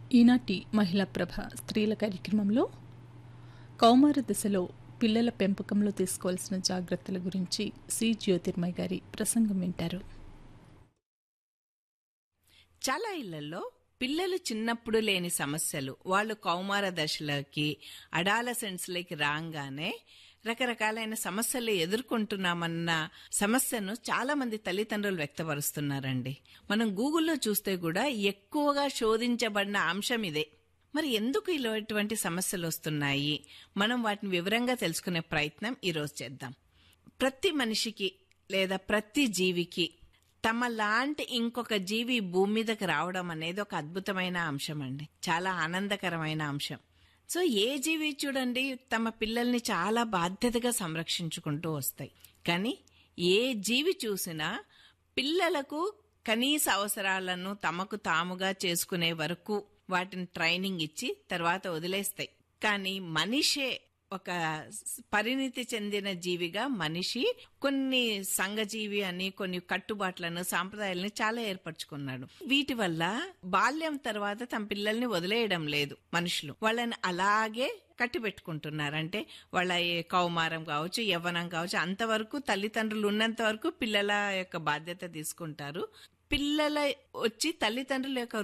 ఈనాటి మహిళా ప్రభ స్త్రీల కార్యక్రమంలో కౌమార దశలో పిల్లల పెంపకంలో తీసుకోవాల్సిన జాగ్రత్తల గురించి సి జ్యోతిర్మయ్ గారి ప్రసంగం వింటారు చాలా ఇళ్లలో పిల్లలు చిన్నప్పుడు లేని సమస్యలు వాళ్ళు కౌమార దశలోకి అడాలసెంట్స్లోకి రాగానే రకరకాలైన సమస్యలు ఎదుర్కొంటున్నామన్న సమస్యను చాలా మంది తల్లిదండ్రులు వ్యక్తపరుస్తున్నారండి మనం గూగుల్లో చూస్తే కూడా ఎక్కువగా శోధించబడిన అంశం ఇదే మరి ఎందుకు ఇలాంటి సమస్యలు వస్తున్నాయి మనం వాటిని వివరంగా తెలుసుకునే ప్రయత్నం ఈరోజు చేద్దాం ప్రతి మనిషికి లేదా ప్రతి జీవికి తమ లాంటి ఇంకొక జీవి భూమి మీదకి రావడం అనేది ఒక అద్భుతమైన అంశం అండి చాలా ఆనందకరమైన అంశం సో ఏ జీవి చూడండి తమ పిల్లల్ని చాలా బాధ్యతగా సంరక్షించుకుంటూ వస్తాయి కానీ ఏ జీవి చూసినా పిల్లలకు కనీస అవసరాలను తమకు తాముగా చేసుకునే వరకు వాటిని ట్రైనింగ్ ఇచ్చి తర్వాత వదిలేస్తాయి కానీ మనిషే ఒక పరిణితి చెందిన జీవిగా మనిషి కొన్ని సంఘజీవి అని కొన్ని కట్టుబాట్లను సాంప్రదాయాలను చాలా ఏర్పరచుకున్నాడు వీటి వల్ల బాల్యం తర్వాత తమ పిల్లల్ని వదిలేయడం లేదు మనుషులు వాళ్ళని అలాగే కట్టి పెట్టుకుంటున్నారు అంటే వాళ్ళ ఏ కౌమారం కావచ్చు యవ్వనం కావచ్చు అంతవరకు తల్లిదండ్రులు ఉన్నంత వరకు పిల్లల యొక్క బాధ్యత తీసుకుంటారు పిల్లల వచ్చి తల్లిదండ్రుల యొక్క